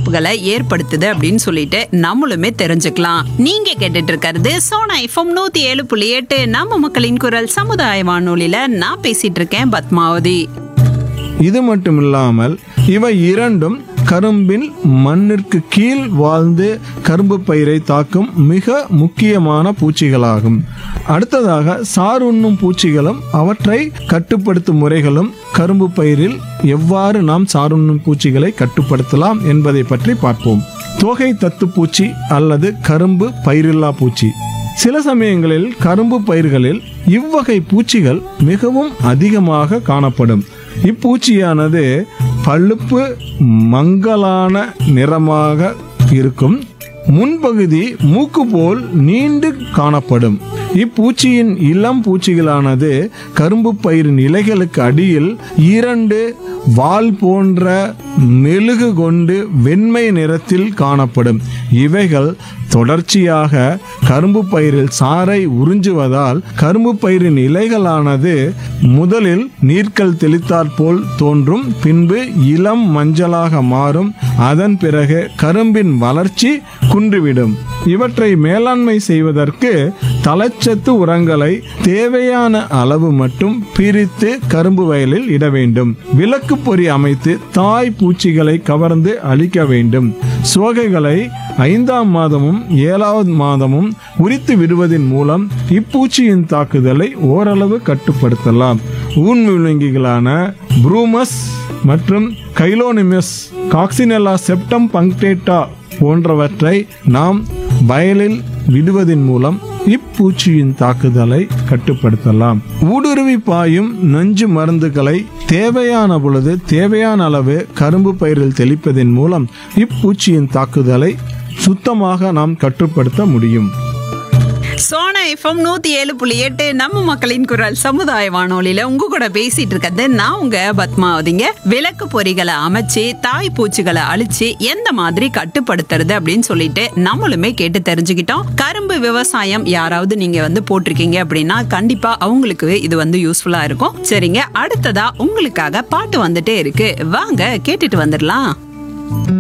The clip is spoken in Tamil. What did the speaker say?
பாதிப்புகளை ஏற்படுத்துது அப்படின்னு சொல்லிட்டு நம்மளுமே தெரிஞ்சுக்கலாம் நீங்க கேட்டுட்டு இருக்கிறது சோனா எஃப்எம் நூத்தி ஏழு புள்ளி எட்டு நம்ம மக்களின் குரல் சமுதாய வானொலியில நான் பேசிட்டு இருக்கேன் பத்மாவதி இது மட்டுமில்லாமல் இவை இரண்டும் கரும்பின் மண்ணிற்கு கீழ் வாழ்ந்து கரும்பு பயிரை தாக்கும் மிக முக்கியமான பூச்சிகளாகும் அடுத்ததாக சார் உண்ணும் பூச்சிகளும் அவற்றை கட்டுப்படுத்தும் முறைகளும் கரும்பு பயிரில் எவ்வாறு நாம் சாருண்ணும் பூச்சிகளை கட்டுப்படுத்தலாம் என்பதை பற்றி பார்ப்போம் தொகை தத்துப்பூச்சி அல்லது கரும்பு பயிரில்லா பூச்சி சில சமயங்களில் கரும்பு பயிர்களில் இவ்வகை பூச்சிகள் மிகவும் அதிகமாக காணப்படும் இப்பூச்சியானது பழுப்பு மங்கலான நிறமாக இருக்கும் முன்பகுதி மூக்கு போல் நீண்டு காணப்படும் இப்பூச்சியின் இளம் பூச்சிகளானது கரும்பு பயிரின் இலைகளுக்கு அடியில் இரண்டு வால் போன்ற மெழுகு கொண்டு வெண்மை நிறத்தில் காணப்படும் இவைகள் தொடர்ச்சியாக கரும்பு பயிரில் சாறை உறிஞ்சுவதால் கரும்பு பயிரின் இலைகளானது முதலில் நீர்க்கல் தெளித்தாற் போல் தோன்றும் பின்பு இளம் மஞ்சளாக மாறும் அதன் பிறகு கரும்பின் வளர்ச்சி குன்றிவிடும் இவற்றை மேலாண்மை செய்வதற்கு தலச்சத்து உரங்களை தேவையான அளவு மட்டும் பிரித்து கரும்பு வயலில் இட வேண்டும் விளக்கு பொறி அமைத்து தாய் பூச்சிகளை கவர்ந்து அழிக்க வேண்டும் சோகைகளை ஐந்தாம் மாதமும் ஏழாவது மாதமும் உரித்து விடுவதன் மூலம் இப்பூச்சியின் தாக்குதலை ஓரளவு கட்டுப்படுத்தலாம் ஊன் விலங்கிகளான ப்ரூமஸ் மற்றும் கைலோனிமஸ் காக்சினெல்லா செப்டம் பங்க்டேட்டா போன்றவற்றை நாம் வயலில் விடுவதன் மூலம் இப்பூச்சியின் தாக்குதலை கட்டுப்படுத்தலாம் ஊடுருவி பாயும் நஞ்சு மருந்துகளை தேவையான பொழுது தேவையான அளவு கரும்பு பயிரில் தெளிப்பதன் மூலம் இப்பூச்சியின் தாக்குதலை சுத்தமாக நாம் கட்டுப்படுத்த முடியும் சோனா எஃப்எம் நூத்தி ஏழு புள்ளி எட்டு நம்ம மக்களின் குரல் சமுதாய வானொலியில உங்க கூட பேசிட்டு இருக்கிறது நான் உங்க பத்மாவதிங்க விளக்கு பொறிகளை அமைச்சு தாய் பூச்சிகளை அழிச்சு எந்த மாதிரி கட்டுப்படுத்துறது அப்படின்னு சொல்லிட்டு நம்மளுமே கேட்டு தெரிஞ்சுக்கிட்டோம் கரும்பு விவசாயம் யாராவது நீங்க வந்து போட்டிருக்கீங்க அப்படின்னா கண்டிப்பா அவங்களுக்கு இது வந்து யூஸ்ஃபுல்லா இருக்கும் சரிங்க அடுத்ததா உங்களுக்காக பாட்டு வந்துட்டே இருக்கு வாங்க கேட்டுட்டு வந்துடலாம்